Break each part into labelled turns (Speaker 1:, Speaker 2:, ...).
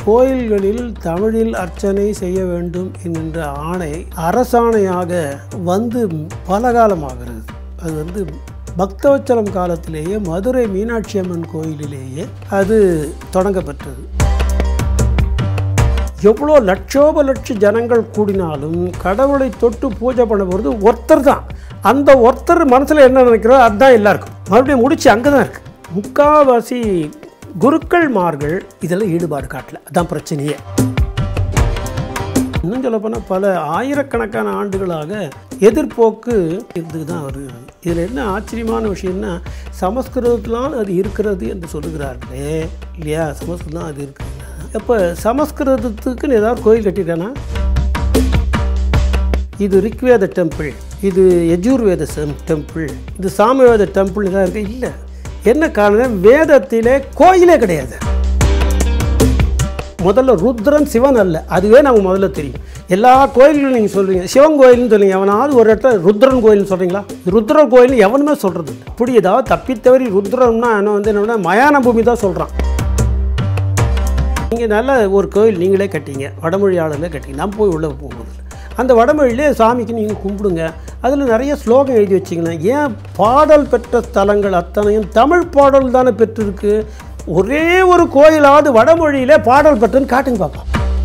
Speaker 1: கோயில்களில் தமிழில் அர்ச்சனை செய்ய வேண்டும் என்கின்ற ஆணை அரசாணையாக வந்து பல காலமாகிறது அது வந்து பக்தவச்சலம் காலத்திலேயே மதுரை மீனாட்சி அம்மன் கோயிலிலேயே அது தொடங்கப்பெற்றது எவ்வளோ லட்சோப லட்ச ஜனங்கள் கூடினாலும் கடவுளை தொட்டு பூஜை பண்ண போகிறது ஒருத்தர் தான் அந்த ஒருத்தர் மனசில் என்ன நினைக்கிறோ அதுதான் எல்லாருக்கும் மறுபடியும் முடிச்சு அங்கே தான் இருக்குது முக்காவாசி குருக்கள்மார்கள் இதில் ஈடுபாடு காட்டல அதான் பிரச்சனையே இன்னும் சொல்லப்போனால் பல ஆயிரக்கணக்கான ஆண்டுகளாக எதிர்ப்போக்கு இருந்து தான் வருகிறது இதில் என்ன ஆச்சரியமான விஷயம்னா சமஸ்கிருதத்திலான் அது இருக்கிறது என்று சொல்லுகிறார்களே இல்லையா சமஸ்கிருதம் அது இருக்குதுன்னா அப்போ சமஸ்கிருதத்துக்குன்னு ஏதாவது கோயில் கட்டியிருக்கானா இது ரிக்வேத டெம்பிள் இது யஜுர்வேத டெம்பிள் இது சாமவேத டெம்பிள் தான் இருக்கு இல்லை என்ன காரணம் வேதத்திலே கோயிலே கிடையாது முதல்ல ருத்ரன் சிவன் அல்ல அதுவே நமக்கு முதல்ல தெரியும் எல்லா கோயில்களும் நீங்கள் சொல்கிறீங்க சிவன் கோயில்னு சொல்லுங்க எவனாவது ஒரு இடத்துல ருத்ரன் கோயில்னு சொல்கிறீங்களா ருத்ரன் கோயில்னு எவனுமே சொல்கிறது இல்லை அப்படி ஏதாவது தப்பித்தவறி ருத்ரன்னா என்ன வந்து என்ன மயான பூமி தான் சொல்கிறான் நீங்கள் நல்ல ஒரு கோயில் நீங்களே கட்டிங்க வடமொழியாளர்களே கட்டிங்க நம்ம போய் உள்ளே போகும்போது அந்த வடமொழியிலே சாமிக்கு நீங்கள் கும்பிடுங்க அதில் நிறைய ஸ்லோகம் எழுதி வச்சிங்கன்னா ஏன் பாடல் பெற்ற ஸ்தலங்கள் அத்தனையும் தமிழ் பாடல் தானே பெற்றிருக்கு ஒரே ஒரு கோயிலாவது வடமொழியிலே பாடல் பெற்றுன்னு காட்டுங்க பார்ப்போம்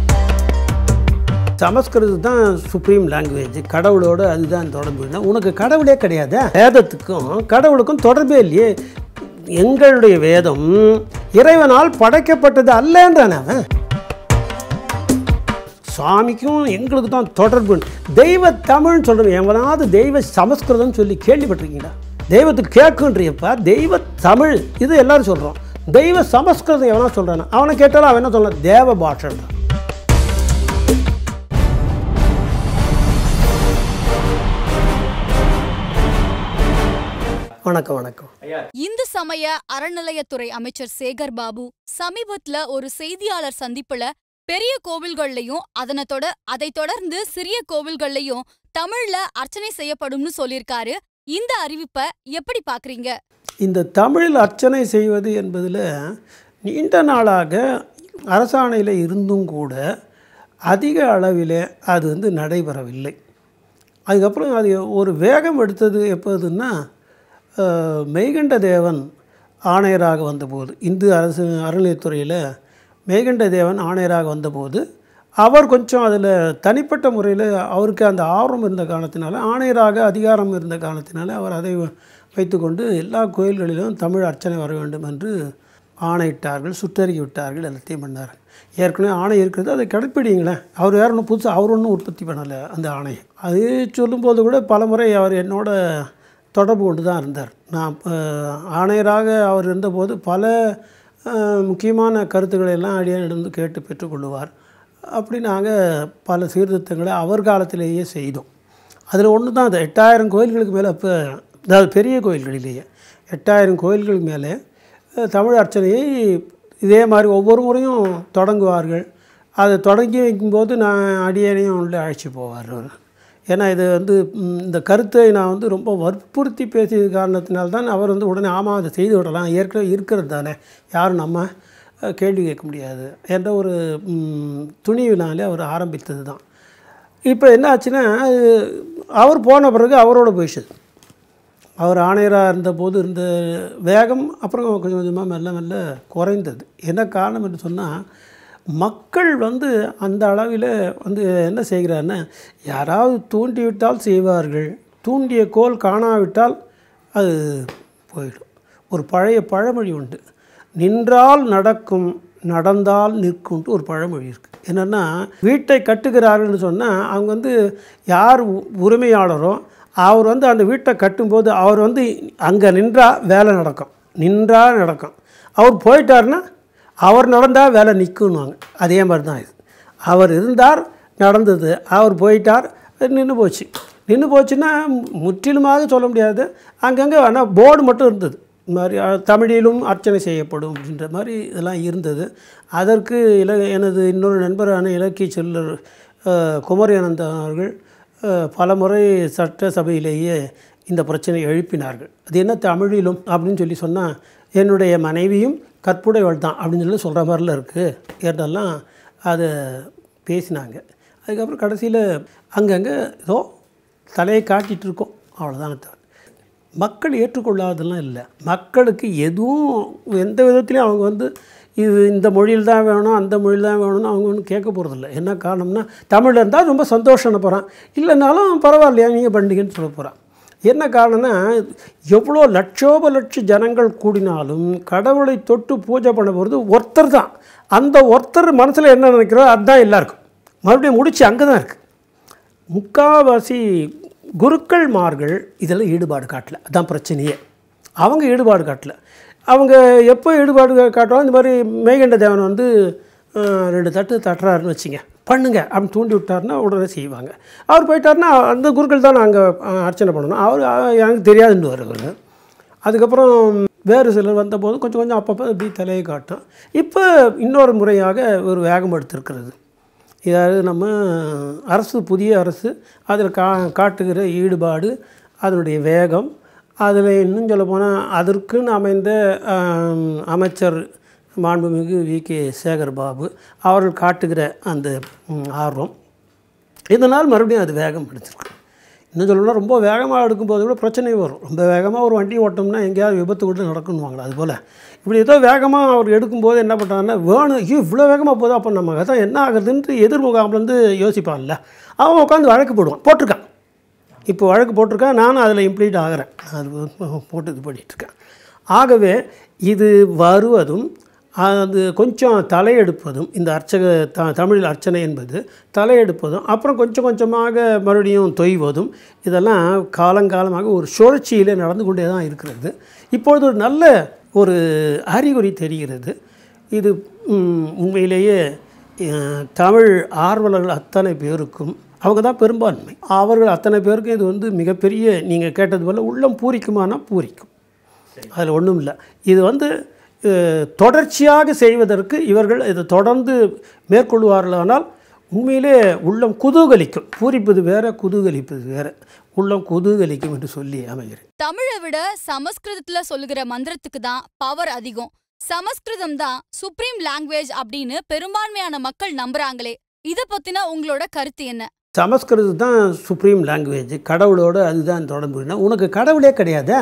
Speaker 1: சமஸ்கிருதம் தான் சுப்ரீம் லாங்குவேஜ் கடவுளோட அதுதான் தொடர்புனா உனக்கு கடவுளே கிடையாது வேதத்துக்கும் கடவுளுக்கும் தொடர்பே இல்லையே எங்களுடைய வேதம் இறைவனால் படைக்கப்பட்டது அல்லன்றான் அவன் சுவாமிக்கும் எங்களுக்கு தான் தொடர்பு தெய்வ தமிழ்னு சொல்கிறேன் எவனாவது தெய்வ சமஸ்கிருதம் சொல்லி கேள்விப்பட்டிருக்கீங்களா தெய்வத்துக்கு கேட்குன்றியப்பா தெய்வ தமிழ் இது எல்லாரும் சொல்கிறோம் தெய்வ சமஸ்கிருதம் எவனா சொல்கிறானா அவனை கேட்டாலும் அவன் என்ன சொல்கிறான் தேவ பாஷன்றான் வணக்கம் வணக்கம்
Speaker 2: இந்து சமய அறநிலையத்துறை அமைச்சர் சேகர் பாபு சமீபத்துல ஒரு செய்தியாளர் சந்திப்புல பெரிய கோவில்கள்லயும் அதனை தொட அதை தொடர்ந்து சிறிய கோவில்கள்லயும் தமிழ்ல அர்ச்சனை செய்யப்படும்னு சொல்லிருக்காரு இந்த அறிவிப்பை எப்படி பாக்குறீங்க
Speaker 1: இந்த தமிழில் அர்ச்சனை செய்வது என்பதில் நீண்ட நாளாக அரசாணையில் இருந்தும் கூட அதிக அளவில் அது வந்து நடைபெறவில்லை அதுக்கப்புறம் அது ஒரு வேகம் எடுத்தது எப்போதுன்னா அஹ், மெய்கண்ட தேவன் ஆணையராக வந்தபோது இந்து அரசு அறநிலையத்துறையில் மெய்கண்ட தேவன் ஆணையராக வந்தபோது அவர் கொஞ்சம் அதில் தனிப்பட்ட முறையில் அவருக்கு அந்த ஆர்வம் இருந்த காரணத்தினால ஆணையராக அதிகாரம் இருந்த காரணத்தினால அவர் அதை வைத்துக்கொண்டு எல்லா கோயில்களிலும் தமிழ் அர்ச்சனை வர வேண்டும் என்று ஆணையிட்டார்கள் சுற்றறிக்கை விட்டார்கள் எல்லாத்தையும் பண்ணார் ஏற்கனவே ஆணை இருக்கிறது அதை கடைப்பிடிங்களேன் அவர் வேறு ஒன்றும் புதுசாக அவர் ஒன்றும் உற்பத்தி பண்ணலை அந்த ஆணையை அது சொல்லும்போது கூட பலமுறை அவர் என்னோட தொடர்பு கொண்டு தான் இருந்தார் நான் அஹ், ஆணையராக அவர் இருந்தபோது பல அஹ், முக்கியமான கருத்துக்களை எல்லாம் அடியானிடந்து கேட்டு பெற்றுக்கொள்ளுவார் அப்படி நாங்கள் பல சீர்திருத்தங்களை அவர் காலத்திலேயே செய்தோம் அதில் ஒன்று தான் அது எட்டாயிரம் கோயில்களுக்கு மேலே இப்போ அதாவது பெரிய கோயில்களிலேயே எட்டாயிரம் கோயில்களுக்கு மேலே அஹ், தமிழ் அர்ச்சனையை இதே மாதிரி ஒவ்வொரு முறையும் தொடங்குவார்கள் அதை தொடங்கி வைக்கும்போது நான் அடியேனையும் உள்ள அழைச்சி போவார் அவர் ஏன்னா இது வந்து ம், இந்த கருத்தை நான் வந்து ரொம்ப வற்புறுத்தி பேசியது காரணத்தினால்தான் அவர் வந்து உடனே ஆமாம் அதை செய்து விடலாம் ஏற்கனவே இருக்கிறது தானே யாரும் நம்ம அஹ், கேள்வி கேட்க முடியாது என்ற ஒரு ம், துணிவினாலே அவர் ஆரம்பித்தது தான் இப்போ என்ன ஆச்சுன்னா அது அவர் போன பிறகு அவரோட போயிடுச்சு அவர் ஆணையராக இருந்தபோது இருந்த வேகம் அப்புறம் கொஞ்சம் கொஞ்சமாக மெல்ல மெல்ல குறைந்தது என்ன காரணம் என்று சொன்னால் மக்கள் வந்து அந்த அளவில் வந்து என்ன செய்கிறாருன்னா யாராவது தூண்டிவிட்டால் செய்வார்கள் தூண்டிய கோல் காணாவிட்டால் அது போயிடும் ஒரு பழைய பழமொழி உண்டு நின்றால் நடக்கும் நடந்தால் நிற்கும்ட்டு ஒரு பழமொழி இருக்குது என்னென்னா வீட்டை கட்டுகிறார்கள்னு சொன்னால் அவங்க வந்து யார் உ- உரிமையாளரோ அவர் வந்து அந்த வீட்டை கட்டும்போது அவர் வந்து அங்கே நின்றா வேலை நடக்கும் நின்றா நடக்கும் அவர் போயிட்டாருன்னா அவர் நடந்தால் வேலை நிற்குன்னுவாங்க அதே மாதிரி தான் இது அவர் இருந்தார் நடந்தது அவர் போயிட்டார் நின்று போச்சு நின்று போச்சுன்னா முற்றிலுமாக சொல்ல முடியாது அங்கங்கே ஆனால் போர்டு மட்டும் இருந்தது இந்த மாதிரி அஹ், தமிழிலும் அர்ச்சனை செய்யப்படும் அப்படின்ற மாதிரி இதெல்லாம் இருந்தது அதற்கு இல எனது இன்னொரு நண்பரான இலக்கிய செல்லர் அஹ், குமரியானந்தன் அவர்கள் அஹ், பலமுறை சட்டசபையிலேயே இந்த பிரச்சனையை எழுப்பினார்கள் அது என்ன தமிழிலும் அப்படின்னு சொல்லி சொன்னால் என்னுடைய மனைவியும் கற்புடையவள் தான் அப்படின்னு சொல்லி சொல்கிற மாதிரிலாம் இருக்குது என்றெல்லாம் அதை பேசினாங்க அதுக்கப்புறம் கடைசியில் அங்கங்கே ஏதோ தலையை காட்டிகிட்டு இருக்கோம் அவ்வளோதானே தவிர மக்கள் ஏற்றுக்கொள்ளாததெல்லாம் இல்லை மக்களுக்கு எதுவும் எந்த விதத்துலையும் அவங்க வந்து இது இந்த மொழியில் தான் வேணும் அந்த மொழியில் தான் வேணும்னு அவங்க ஒன்றும் கேட்க போகிறதில்ல என்ன காரணம்னா தமிழில் இருந்தால் ரொம்ப சந்தோஷம்னு போகிறான் இல்லைனாலும் பரவாயில்லையா நீங்கள் பண்ணுங்கன்னு சொல்ல போகிறான் என்ன காரணம்னா எவ்வளோ லட்சோப லட்ச ஜனங்கள் கூடினாலும் கடவுளை தொட்டு பூஜை பண்ண போகிறது ஒருத்தர் தான் அந்த ஒருத்தர் மனசில் என்ன நினைக்கிறோ அதுதான் எல்லாருக்கும் மறுபடியும் முடிச்சு அங்கே தான் இருக்குது முக்காவாசி குருக்கள்மார்கள் இதில் ஈடுபாடு காட்டல அதான் பிரச்சனையே அவங்க ஈடுபாடு காட்டல அவங்க எப்போ ஈடுபாடு காட்டுவாங்க இந்த மாதிரி மேகண்ட தேவன் வந்து அஹ், ரெண்டு தட்டு தட்டுறாருன்னு வச்சுங்க பண்ணுங்க அப்படின்னு தூண்டி விட்டாருன்னா உடனே செய்வாங்க அவர் போயிட்டாருன்னா அந்த குருக்கள் தான் நாங்கள் அர்ச்சனை பண்ணணும் அவர் அஹ், எனக்கு தெரியாதுன்னு வருவார் அதுக்கப்புறம் வேறு சிலர் வந்தபோது கொஞ்சம் கொஞ்சம் அப்பப்போ இப்படி தலையை காட்டும் இப்போ இன்னொரு முறையாக ஒரு வேகம் எடுத்திருக்கிறது இதாவது நம்ம அரசு புதிய அரசு அதில் கா காட்டுகிற ஈடுபாடு அதனுடைய வேகம் அதில் இன்னும் சொல்ல போனால் அதற்குன்னு அமைந்த ஆம், அமைச்சர் மாண்புமிகு வி கே சேகர் பாபு அவர்கள் காட்டுகிற அந்த ம், ஆர்வம் இதனால் மறுபடியும் அது வேகம் எடுத்திருக்கு இன்னும் சொல்லணும்னா ரொம்ப வேகமாக எடுக்கும்போது கூட பிரச்சனை வரும் ரொம்ப வேகமாக ஒரு வண்டி ஓட்டோம்னா எங்கேயாவது விபத்து கூட நடக்கணுவாங்களா அதுபோல் இப்படி ஏதோ வேகமாக அவர் எடுக்கும்போது என்ன பண்ணுறாங்கன்னா வேணும் ஐயோ இவ்வளோ வேகமாக போதும் அப்போ நம்ம கதை என்ன ஆகுதுன்ட்டு எதிர்முகாம்லேருந்து யோசிப்பான்ல அவன் உட்காந்து வழக்கு போடுவான் போட்டிருக்கான் இப்போ வழக்கு போட்டிருக்கேன் நானும் அதில் இம்ப்ளீட் ஆகிறேன் அது போட்டு இது பண்ணிகிட்ருக்கேன் ஆகவே இது வருவதும் அது கொஞ்சம் தலையெடுப்பதும் இந்த அர்ச்சக த தமிழில் அர்ச்சனை என்பது தலையெடுப்பதும் அப்புறம் கொஞ்சம் கொஞ்சமாக மறுபடியும் தொய்வதும் இதெல்லாம் காலங்காலமாக ஒரு சுழற்சியில் நடந்து கொண்டே தான் இருக்கிறது இப்பொழுது ஒரு நல்ல ஒரு அறிகுறி தெரிகிறது இது ம், உண்மையிலேயே அஹ், தமிழ் ஆர்வலர்கள் அத்தனை பேருக்கும் அவங்க தான் பெரும்பான்மை அவர்கள் அத்தனை பேருக்கும் இது வந்து மிகப்பெரிய நீங்கள் கேட்டது போல் உள்ளம் பூரிக்குமானா பூரிக்கும் அதில் ஒன்றும் இல்லை இது வந்து அஹ், தொடர்ச்சியாக செய்வதற்கு இவர்கள் இதை தொடர்ந்து மேற்கொள்வார்களானால் உண்மையிலே உள்ளம் குதூகலிக்கும் பூரிப்பது வேற குதூகலிப்பது வேற உள்ளம் குதூகலிக்கும் என்று சொல்லி அமைகிறேன்
Speaker 2: தமிழை விட சமஸ்கிருதத்துல சொல்லுகிற மந்திரத்துக்கு தான் பவர் அதிகம் சமஸ்கிருதம் தான் சுப்ரீம் லாங்குவேஜ் அப்படின்னு பெரும்பான்மையான மக்கள் நம்புறாங்களே இத பத்தின உங்களோட கருத்து என்ன
Speaker 1: சமஸ்கிருதம் தான் சுப்ரீம் லாங்குவேஜ் கடவுளோட அதுதான் தொடர்புனா உனக்கு கடவுளே கிடையாதே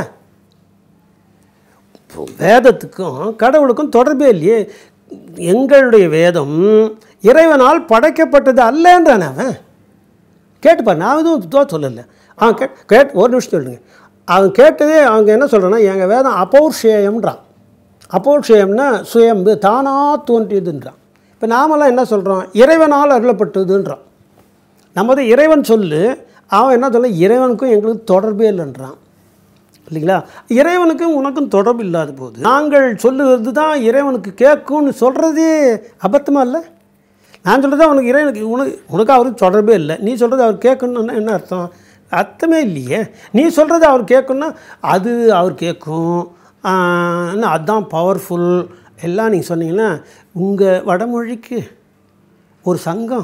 Speaker 1: இப்போ வேதத்துக்கும் கடவுளுக்கும் தொடர்பே இல்லையே எங்களுடைய வேதம் இறைவனால் படைக்கப்பட்டது அல்லன்றான் அவன் கேட்டுப்பார் நான் எதுவும் இதுவாக சொல்லலை அவன் கேட் கேட் ஒரு நிமிஷம் சொல்லுங்க அவன் கேட்டதே அவங்க என்ன சொல்கிறான்னா எங்கள் வேதம் அப்பௌர்ஷேயம்ன்றான் அப்பௌர்ஷேயம்னா சுயம்பு தானாக தோன்றியதுன்றான் இப்போ நாமெல்லாம் என்ன சொல்கிறோம் இறைவனால் அருளப்பட்டதுன்றான் நமது இறைவன் சொல்லு அவன் என்ன சொல்ல இறைவனுக்கும் எங்களுக்கு தொடர்பே இல்லைன்றான் இல்லைங்களா இறைவனுக்கும் உனக்கும் தொடர்பு இல்லாத போது நாங்கள் சொல்லுவது தான் இறைவனுக்கு கேட்கும்னு சொல்கிறதே அபத்தமாக இல்லை நான் சொல்கிறது அவனுக்கு இறைவனுக்கு உனக்கு உனக்கு அவருக்கு தொடர்பே இல்லை நீ சொல்கிறது அவர் கேட்கணுன்னா என்ன அர்த்தம் அர்த்தமே இல்லையே நீ சொல்கிறது அவர் கேட்கணுன்னா அது அவர் கேட்கும் ஆஹ், இன்னும் அதுதான் பவர்ஃபுல் எல்லாம் நீங்கள் சொன்னீங்கன்னா உங்கள் வடமொழிக்கு ஒரு சங்கம்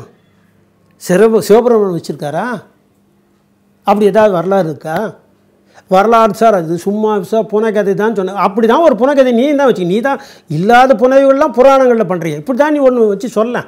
Speaker 1: சிவ சிவபிரமணன் வச்சுருக்காரா அப்படி ஏதாவது வரலாறு இருக்கா வரலாறு சார் அது சும்மா சார் புனைக்கதை தான் சொன்ன அப்படி தான் ஒரு புனைக்கதை நீ தான் வச்சு நீ தான் இல்லாத புனைவுகள்லாம் புராணங்களில் பண்ணுறீங்க இப்படி தான் நீ ஒன்று வச்சு சொல்ல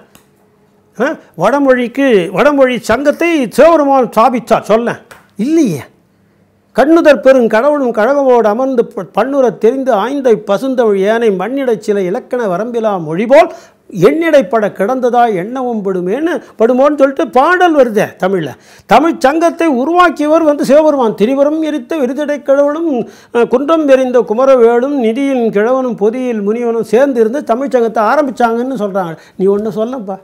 Speaker 1: ஆ? வடமொழிக்கு வடமொழி சங்கத்தை சிவபெருமான் ஸ்தாபித்தார் சொல்ல இல்லையே கண்ணுதற் பெருங் கடவுளும் கழகமோடு அமர்ந்து ப- பண்ணுறத் தெரிந்து ஆய்ந்த பசுந்தமிழ் ஏனை மண்ணிடச் சில இலக்கண வரம்பிலா மொழிபோல் எண்ணிடைப்பட கிடந்ததா எண்ணவும் படுமேன்னு படுமோன்னு சொல்லிட்டு பாடல் வருதே தமிழில் தமிழ் சங்கத்தை உருவாக்கியவர் வந்து சிவபெருமான் திரிபுரம் எரித்த விருதடை கடவுளும் அஹ், குன்றம் எறிந்த குமரவேலும் நிதியின் கிழவனும் பொதியில் முனிவனும் சேர்ந்து இருந்து தமிழ் சங்கத்தை ஆரம்பித்தாங்கன்னு சொல்கிறாங்க நீ ஒன்று சொல்லப்பா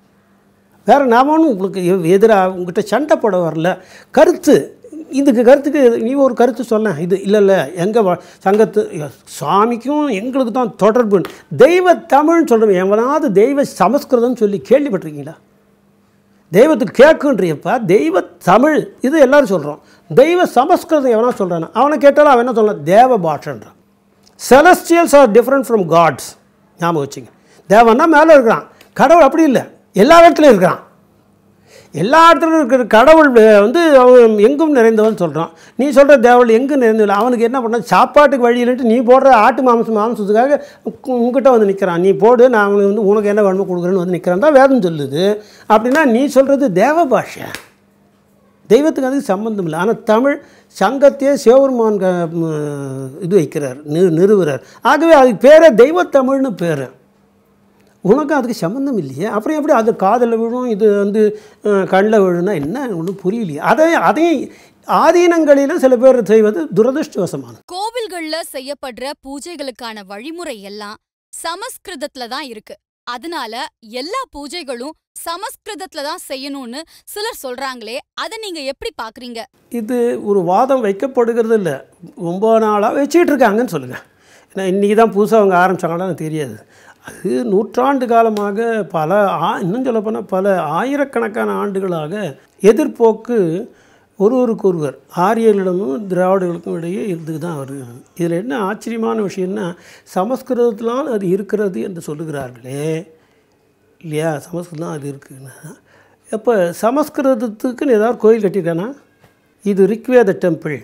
Speaker 1: வேறு நாம ஒன்றும் உங்களுக்கு எதிராக உங்ககிட்ட சண்டை போட வரல கருத்து இதுக்கு கருத்துக்கு நீ ஒரு கருத்து சொல்ல இது இல்லை இல்லை எங்கள் சங்கத்து சாமிக்கும் எங்களுக்கு தான் தொடர்பு தெய்வ தமிழ்னு சொல்கிறோம் எவனாவது தெய்வ சமஸ்கிருதம்னு சொல்லி கேள்விப்பட்டிருக்கீங்களா தெய்வத்துக்கு கேட்குன்றியப்பா தெய்வ தமிழ் இது எல்லாரும் சொல்கிறோம் தெய்வ சமஸ்கிருதம் எவனா சொல்கிறானா அவனை கேட்டாலும் அவன் என்ன சொல்லலாம் தேவ பாஷன்றான் celestials are different from gods ஞாபகம் வச்சுங்க தேவன்னா மேலே இருக்கிறான் கடவுள் அப்படி இல்லை எல்லா இடத்துலையும் இருக்கிறான் எல்லா இடத்துலையும் இருக்கிற கடவுள் வந்து அவன் எங்கும் நிறைந்தவன் சொல்கிறான் நீ சொல்கிற தேவள் எங்கும் நிறைந்தவன் அவனுக்கு என்ன பண்ண சாப்பாட்டுக்கு வழி இல்லைன்ட்டு நீ போடுற ஆட்டு மாம்சம் மாம்சத்துக்காக உ- உன்கிட்ட வந்து நிற்கிறான் நீ போடு நான் அவனுக்கு வந்து உனக்கு என்ன வேணுமோ கொடுக்குறேன்னு வந்து நிற்கிறான் தான் வேதம் சொல்லுது அப்படின்னா நீ சொல்கிறது தேவ பாஷை தெய்வத்துக்கு அதுக்கு சம்பந்தம் இல்லை ஆனால் தமிழ் சங்கத்தையே சிவபெருமான் க- ம், இது வைக்கிறார் நிறு நிறுவுறார் ஆகவே அதுக்கு பேரே தெய்வத்தமிழ்னு பேர் உனக்கும் அதுக்கு சம்மந்தம் இல்லையே அப்புறம் எப்படி அது காதில் விழும் இது வந்து கண்ணில் விழுனா என்ன ஒன்றும் புரியலையே அதை அதையும் ஆதீனங்களிலும் சில பேர் செய்வது துரதிருஷ்டவசமானது
Speaker 2: கோவில்கள்ல செய்யப்படுற பூஜைகளுக்கான வழிமுறை எல்லாம் சமஸ்கிருதத்துல தான் இருக்கு அதனால எல்லா பூஜைகளும் சமஸ்கிருதத்துல தான் செய்யணும்னு சிலர் சொல்றாங்களே அதை நீங்க எப்படி பாக்குறீங்க
Speaker 1: இது ஒரு வாதம் வைக்கப்படுகிறது இல்லை ரொம்ப நாளாக வச்சுக்கிட்டு இருக்காங்கன்னு சொல்லுங்கள் ஏன்னா இன்றைக்கி தான் புதுசாக அவங்க ஆரம்பித்தாங்களான்னு எனக்கு தெரியாது அது நூற்றாண்டு காலமாக பல ஆ இன்னும் சொல்லப்போனால் பல ஆயிரக்கணக்கான ஆண்டுகளாக எதிர்ப்போக்கு ஒருவருக்கு ஒருவர் ஆரியர்களிடமும் திராவிடர்களுக்கும் இடையே இருந்து தான் வருகிறது இதில் என்ன ஆச்சரியமான விஷயம்னா சமஸ்கிருதத்திலால் அது இருக்கிறது என்று சொல்லுகிறார்களே இல்லையா சமஸ்கிருதம் அது இருக்குன்னா அப்போ சமஸ்கிருதத்துக்குன்னு ஏதாவது கோயில் கட்டியிருக்கானா இது ரிக்வேத டெம்பிள்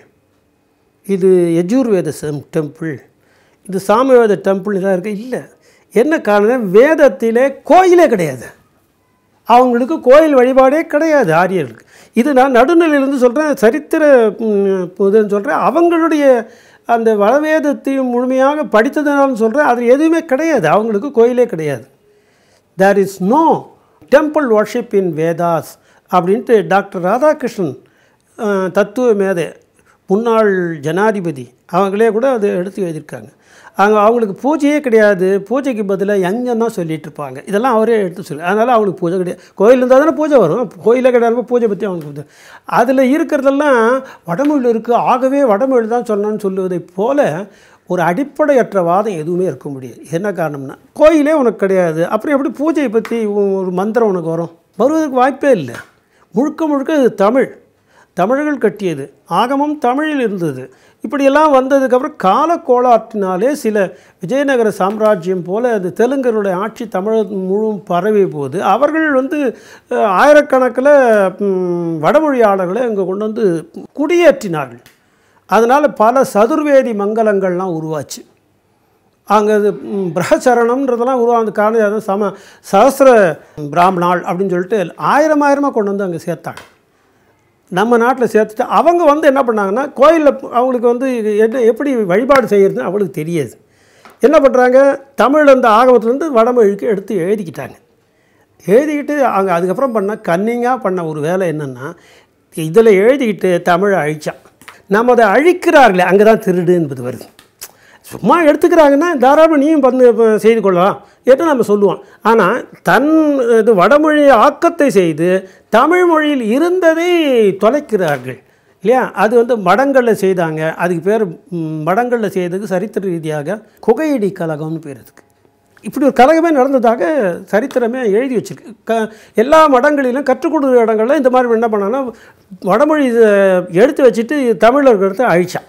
Speaker 1: இது யஜுர்வேத செம் டெம்பிள் இது சாமவேத டெம்பிள் இதாக இருக்கு இல்லை என்ன காரணம் வேதத்திலே கோயிலே கிடையாது அவங்களுக்கு கோயில் வழிபாடே கிடையாது ஆரியர்களுக்கு இது நான் நடுநிலையிலேருந்து சொல்கிறேன் சரித்திர ம், இதுன்னு சொல்கிறேன் அவங்களுடைய அந்த வளவேதத்தையும் முழுமையாக படித்ததுனாலும் சொல்கிறேன் அது எதுவுமே கிடையாது அவங்களுக்கு கோயிலே கிடையாது there is no temple worship in Vedas அப்படின்ட்டு டாக்டர் ராதாகிருஷ்ணன் அஹ், தத்துவ மேதை முன்னாள் ஜனாதிபதி அவங்களே கூட அதை எடுத்து எழுதியிருக்காங்க அவங்க அவங்களுக்கு பூஜையே கிடையாது பூஜைக்கு பதிலாக எங்கன்னா சொல்லிட்டு இருப்பாங்க இதெல்லாம் அவரே எடுத்து சொல்லு அதனால் அவங்களுக்கு பூஜை கிடையாது கோயில் இருந்தால் தானே பூஜை வரும் கோயிலே கிடையாது பூஜை பற்றி அவங்களுக்கு வந்து அதில் இருக்கிறதெல்லாம் வடமொழியில் இருக்குது ஆகவே வடமொழி தான் சொன்னான்னு சொல்லுவதைப் போல ஒரு அடிப்படையற்ற வாதம் எதுவுமே இருக்க முடியாது என்ன காரணம்னா கோயிலே உனக்கு கிடையாது அப்புறம் எப்படி பூஜையை பற்றி ஒரு மந்திரம் உனக்கு வரும் வருவதற்கு வாய்ப்பே இல்லை முழுக்க முழுக்க இது தமிழ் தமிழர்கள் கட்டியது ஆகமம் தமிழில் இருந்தது இப்படியெல்லாம் வந்ததுக்கப்புறம் காலக்கோளாற்றினாலே சில விஜயநகர சாம்ராஜ்யம் போல அது தெலுங்கருடைய ஆட்சி தமிழ் முழுவதும் பரவிய போது அவர்கள் வந்து அஹ், ஆயிரக்கணக்கில் ம், வடமொழியாளர்களை இங்கே கொண்டு வந்து குடியேற்றினார்கள் அதனால் பல சதுர்வேதி மங்கலங்கள்லாம் உருவாச்சு அங்கே இது ம், பிரகச்சரணம்ன்றதெல்லாம் உருவான காரணம் அதான் சம சஹஸ்ர பிராமணாள் அப்படின்னு சொல்லிட்டு ஆயிரம் ஆயிரமாக கொண்டு வந்து அங்கே சேர்த்தாங்க நம்ம நாட்டில் சேர்த்துட்டு அவங்க வந்து என்ன பண்ணாங்கன்னா கோயிலில் அவங்களுக்கு வந்து இது என்ன எப்படி வழிபாடு செய்கிறதுன்னு அவங்களுக்கு தெரியாது என்ன பண்ணுறாங்க தமிழ் அந்த ஆகமத்துலேருந்து வடமொழிக்கு எடுத்து எழுதிக்கிட்டாங்க எழுதிக்கிட்டு அவங்க அதுக்கப்புறம் பண்ண கன்னிங்காக பண்ண ஒரு வேலை என்னென்னா இதில் எழுதிக்கிட்டு தமிழை அழிச்சான் நம்ம அதை அழிக்கிறார்களே அங்கே தான் திருடு என்பது வருது சும்மா எடுத்துக்கிறாங்கன்னா தாராளமாக நீயும் வந்து இப்ப செய்து கொள்ளலாம் என்று நம்ம சொல்லுவோம் ஆனால் தன் இது வடமொழி ஆக்கத்தை செய்து தமிழ் மொழியில் இருந்ததை தொலைக்கிறார்கள் இல்லையா அது வந்து மடங்களில் செய்தாங்க அதுக்கு பேர் ம், மடங்களில் செய்ததுக்கு சரித்திர ரீதியாக குகையடி கழகம்னு பேர் அதுக்கு இப்படி ஒரு கழகமே நடந்ததாக சரித்திரமே எழுதி வச்சிருக்கு க எல்லா மடங்களிலும் கற்றுக் கொடுக்குற இடங்கள்ல இந்த மாதிரி என்ன பண்ணான்னா வடமொழி இதை எடுத்து வச்சுட்டு தமிழில் இருக்கிறத அழிச்சான்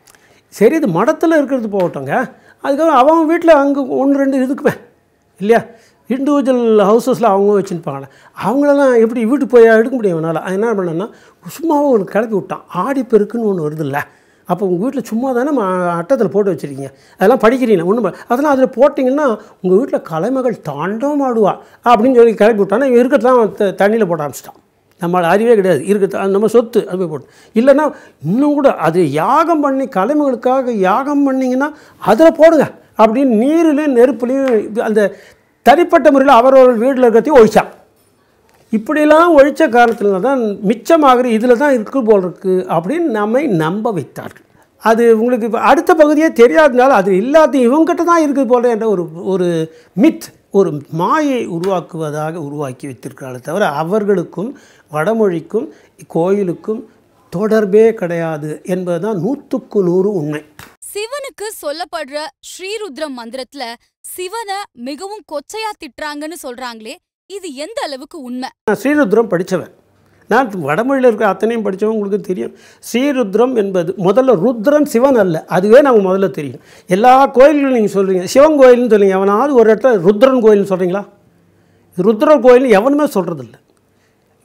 Speaker 1: சரி இது மடத்தில் இருக்கிறது போகட்டுங்க அதுக்கப்புறம் அவங்க வீட்டில் அங்கே ஒன்று ரெண்டு இருக்குமே இல்லையா இண்டிவிஜுவல் ஹவுசஸில் அவங்க வச்சுருப்பாங்களே அவங்களெல்லாம் எப்படி வீட்டுக்கு போய் எடுக்க முடியும் அவனால் அது என்ன பண்ணேன்னா சும்மாவும் ஒன்று கிளப்பி விட்டான் ஆடிப்பெருக்குன்னு ஒன்று வருதுல்ல அப்போ உங்கள் வீட்டில் சும்மா தானே அட்டத்தில் போட்டு வச்சுருக்கீங்க அதெல்லாம் படிக்கிறீங்க ஒன்றும் அதெல்லாம் அதில் போட்டிங்கன்னா உங்கள் வீட்டில் கலைமகள் தாண்டவம் ஆடுவா அப்படின்னு சொல்லி கிளப்பி விட்டானா இவன் இருக்கிறதெல்லாம் த- தண்ணியில் போட ஆரம்பிச்சிட்டான் நம்மளால் அறிவே கிடையாது இருக்கிறது அது நம்ம சொத்து அது போய் போட்டு இல்லைன்னா இன்னும் கூட அது யாகம் பண்ணி கலைமகளுக்காக யாகம் பண்ணிங்கன்னா அதில் போடுங்க அப்படின்னு நீரிலையும் நெருப்புலையும் இது அந்த தனிப்பட்ட முறையில் அவரவர்கள் வீட்டில் இருக்கிறதையும் ஒழிச்சான் இப்படியெல்லாம் ஒழிச்ச காரணத்தினால தான் மிச்சமாகிற இதில் தான் இருக்கு போல் இருக்குது அப்படின்னு நம்மை நம்ப வைத்தார்கள் அது உங்களுக்கு இப்ப அடுத்த பகுதியே தெரியாதனால அது எல்லாத்தையும் இவங்ககிட்ட தான் இருக்குது போல என்ற ஒரு ஒரு மித் ஒரு மாயை உருவாக்குவதாக உருவாக்கி வைத்திருக்கிறார்களே தவிர அவர்களுக்கும் வடமொழிக்கும் கோயிலுக்கும் தொடர்பே கிடையாது என்பதுதான் நூற்றுக்கு நூறு உண்மை
Speaker 2: சிவனுக்கு சொல்லப்படுற ஸ்ரீருத்ரம் மந்திரத்துல சிவனை மிகவும் கொச்சையா திட்டுறாங்கன்னு சொல்றாங்களே இது எந்த அளவுக்கு உண்மை
Speaker 1: நான் ஸ்ரீருத்ரம் படித்தவன் நான் வடமொழியில் இருக்கிற அத்தனையும் படித்தவன் உங்களுக்கு தெரியும் ஸ்ரீருத்ரம் என்பது முதல்ல ருத்ரன் சிவன் அல்ல அதுவே நமக்கு முதல்ல தெரியும் எல்லா கோயில்களும் நீங்கள் சொல்கிறீங்க சிவன் கோயில்னு சொல்லுங்க எவனாவது ஒரு இடத்துல ருத்ரன் கோயில்னு சொல்கிறீங்களா ருத்ரன் கோயில்னு எவனுமே சொல்கிறதில்ல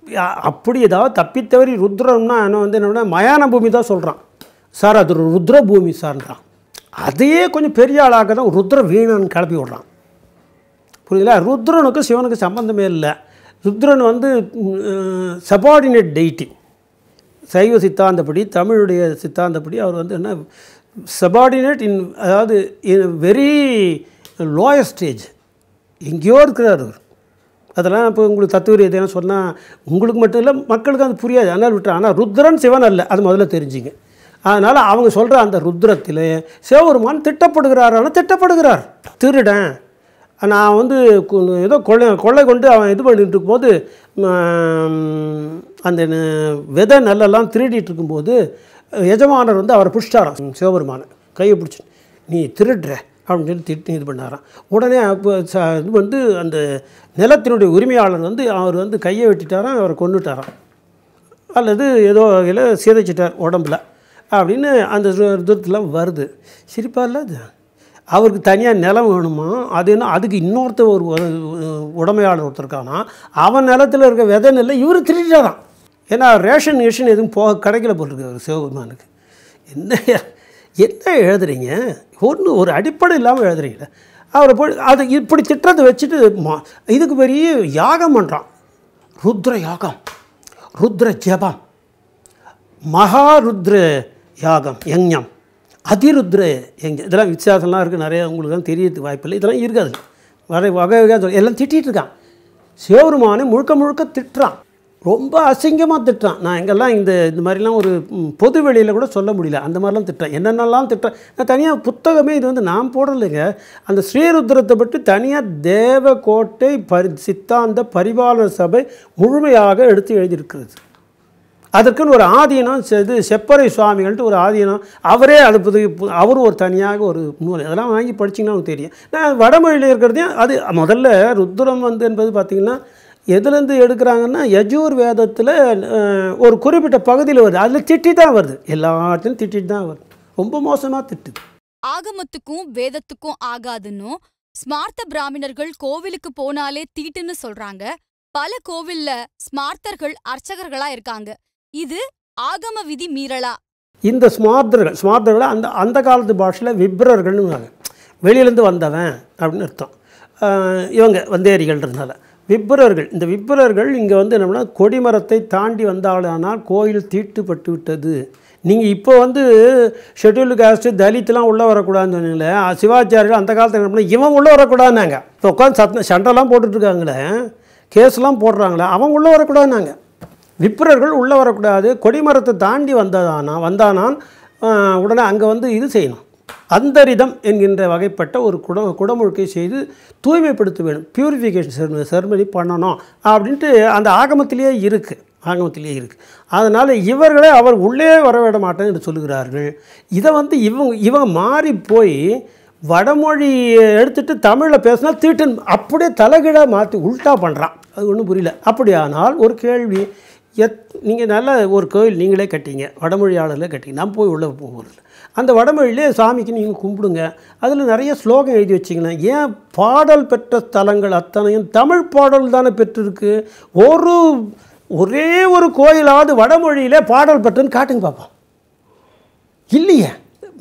Speaker 1: அ- அப்படி ஏதாவது தப்பித்தவறி ருத்ரம்னா என்ன வந்து என்னன்னா மயான பூமி தான் சொல்கிறான் சார் அது ஒரு ருத்ர பூமி சார்ன்றான் அதையே கொஞ்சம் பெரிய ஆளாக தான் ருத்ர வீணன் கிளப்பி விடுறான் புரியுதுல ருத்ரனுக்கும் சிவனுக்கு சம்பந்தமே இல்லை ருத்ரன் வந்து சபார்டினேட் டெய்ட்டி சைவ சித்தாந்தப்படி தமிழுடைய சித்தாந்தப்படி அவர் வந்து என்ன சபார்டினேட் இன் அதாவது வெரி லோயர் ஸ்டேஜ் எங்கேயோ இருக்கிறார் அவர் அதெல்லாம் இப்போ உங்களுக்கு தத்துவ ரீதியாக சொன்னால் உங்களுக்கு மட்டும் இல்லை மக்களுக்கு அது புரியாது அதனால் விட்டுறேன் ஆனால் ருத்ரன் சிவன் அல்ல அது முதல்ல தெரிஞ்சுங்க அதனால் அவங்க சொல்கிற அந்த ருத்ரத்தில் சிவபெருமான் திட்டப்படுகிறாரான திட்டப்படுகிறார் திருடன் நான் வந்து கு- ஏதோ கொள்ளை கொள்ளை கொண்டு அவன் இது பண்ணிட்டு இருக்கும்போது ம், அந்த ந- விதை நெல்லெல்லாம் திருடிட்டு இருக்கும்போது எஜமானர் வந்து அவரை பிடிச்சிட்டாராம் சிவபெருமானை கையை பிடிச்சி நீ திருடுற அப்படின்னு சொல்லி திட்டி இது பண்ணாராம் உடனே அப்போ ச இது வந்து அந்த நிலத்தினுடைய உரிமையாளர் வந்து அவர் வந்து கையை வெட்டிட்டாராம் அவரை கொன்னுட்டாராம் அல்லது ஏதோ வகையில் சிதைச்சிட்டார் உடம்புல அப்படின்னு அந்த தூரத்தில் வருது சிரிப்பா இல்லை அது அவருக்கு தனியாக நிலம் வேணுமா அது என்ன அதுக்கு இன்னொருத்த ஒரு ஒரு உடமையாளர் ஒருத்தர் இருக்கானா அவன் நிலத்தில் இருக்க விதை நெல்லை இவர் திருடிட்டாராம் ஏன்னா ரேஷன் கிஷன் எதுவும் போக கிடைக்கல போட்டிருக்கு அவர் சிவபெருமானுக்கு என்ன என்ன எழுதுறீங்க ஒன்று ஒரு அடிப்படை இல்லாமல் எழுதுறீங்களே அவரை போய் அது இப்படி திட்டத்தை வச்சுட்டு மா- இதுக்கு பெரிய யாகம் பண்ணுறான் ருத்ர யாகம் ருத்ர ஜபம் மகாருத்ர யாகம் யஞ்ஞம் அதிருத்ர யஞ்ஞம் இதெல்லாம் வித்தியாசம்லாம் இருக்குது நிறைய உங்களுக்கு தான் தெரியறதுக்கு வாய்ப்பில்லை இதெல்லாம் இருக்காது வரை வகை வகையாக சொல்லி எல்லாம் திட்டிகிட்டு இருக்கான் சிவருமானு முழுக்க முழுக்க திட்டுறான் ரொம்ப அசிங்கமாக திட்டுறான் நான் எங்கெல்லாம் இந்த இந்த மாதிரிலாம் ஒரு ம், பொது வெளியில் கூட சொல்ல முடியல அந்த மாதிரிலாம் திட்டுறேன் என்னென்னலாம் திட்டுறேன் நான் தனியாக புத்தகமே இது வந்து நான் போடலைங்க அந்த ஸ்ரீருத்ரத்தை பற்றி தனியாக தேவகோட்டை பரி சித்தாந்த பரிபாலன சபை முழுமையாக எடுத்து எழுதியிருக்கிறது அதற்குன்னு ஒரு ஆதீனம் செ- இது செப்பறை சுவாமிகள்ட்டு ஒரு ஆதீனம் அவரே அனுப்புது அவரும் ஒரு தனியாக ஒரு நூல் அதெல்லாம் வாங்கி படிச்சிங்கன்னா உங்களுக்கு தெரியும் நான் வடமொழியில் இருக்கிறதையும் அது முதல்ல ருத்ரம் வந்து என்பது பார்த்திங்கன்னா எதுலேருந்து எடுக்கிறாங்கன்னா யஜூர் வேதத்தில் ஒரு குறிப்பிட்ட பகுதியில் வருது அதில் திட்டி தான் வருது எல்லாத்தையும் திட்டிட்டு தான் வருது ரொம்ப மோசமாக திட்டுது
Speaker 2: ஆகமத்துக்கும் வேதத்துக்கும் ஆகாதுன்னும் ஸ்மார்த்த பிராமணர்கள் கோவிலுக்கு போனாலே தீட்டுன்னு சொல்றாங்க பல கோவில்ல ஸ்மார்த்தர்கள் அர்ச்சகர்களா இருக்காங்க இது ஆகம விதி மீறலா
Speaker 1: இந்த ஸ்மார்த்தர்கள் ஸ்மார்த்தர்களை அந்த அந்த காலத்து பாஷையில் விப்ரர்கள்னு வெளியிலேருந்து வந்தவன் அப்படின்னு அர்த்தம் ஆஹ் இவங்க வந்தேரிகள்ன்றதுனால விப்ரர்கள் இந்த விப்ரர்கள் இங்கே வந்து என்னன்னா கொடிமரத்தை தாண்டி வந்தாலானால் கோயில் தீட்டுப்பட்டு விட்டது நீங்கள் இப்போ வந்து ஷெட்யூல்டு காஸ்ட்டு தலித்லாம் உள்ளே வரக்கூடாதுன்னு சொன்னீங்களே ஆ, சிவாச்சாரியர்கள் அந்த காலத்தில் என்ன பண்ண இவன் உள்ளே வரக்கூடாதுனாங்க இப்போ உட்காந்து சத்த சண்டைலாம் போட்டுட்ருக்காங்களே கேஸ்லாம் போடுறாங்களே அவன் உள்ளே வரக்கூடாதுனாங்க விப்ரர்கள் உள்ளே வரக்கூடாது கொடிமரத்தை தாண்டி வந்ததானா வந்தானான் ஆஹ், உடனே அங்கே வந்து இது செய்யணும் அந்தரிதம் என்கின்ற வகைப்பட்ட ஒரு குட குடமுழுக்கை செய்து தூய்மைப்படுத்த வேணும் பியூரிஃபிகேஷன் செர்மனி செர்மனி பண்ணணும் அப்படின்ட்டு அந்த ஆகமத்திலேயே இருக்குது ஆகமத்திலேயே இருக்குது அதனால் இவர்களே அவர் உள்ளே வரவிட மாட்டேன் என்று சொல்லுகிறார்கள் இதை வந்து இவங்க இவங்க மாறி போய் வடமொழி எடுத்துட்டு தமிழில் பேசினா தீட்டுன் அப்படியே தலைகீழாக மாற்றி உல்ட்டா பண்ணுறான் அது ஒன்றும் புரியல அப்படியானால் ஒரு கேள்வி எத் நீங்கள் நல்ல ஒரு கோயில் நீங்களே கட்டிங்க வடமொழியாளர்களே கட்டிங்க நான் போய் உள்ளே போகிறது அந்த வடமொழியிலே சாமிக்கு நீங்கள் கும்பிடுங்க அதில் நிறைய ஸ்லோகம் எழுதி வச்சிங்களேன் ஏன் பாடல் பெற்ற ஸ்தலங்கள் அத்தனையும் தமிழ் பாடல் தானே பெற்றிருக்கு ஒரு ஒரே ஒரு கோயிலாவது வடமொழியிலே பாடல் பெற்றுன்னு காட்டுங்க பார்ப்போம் இல்லையே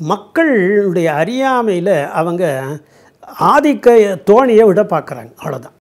Speaker 1: மக்களுடைய அறியாமையில் அவங்க ஆதிக்க தோணியை விட பார்க்குறாங்க அவ்வளோதான்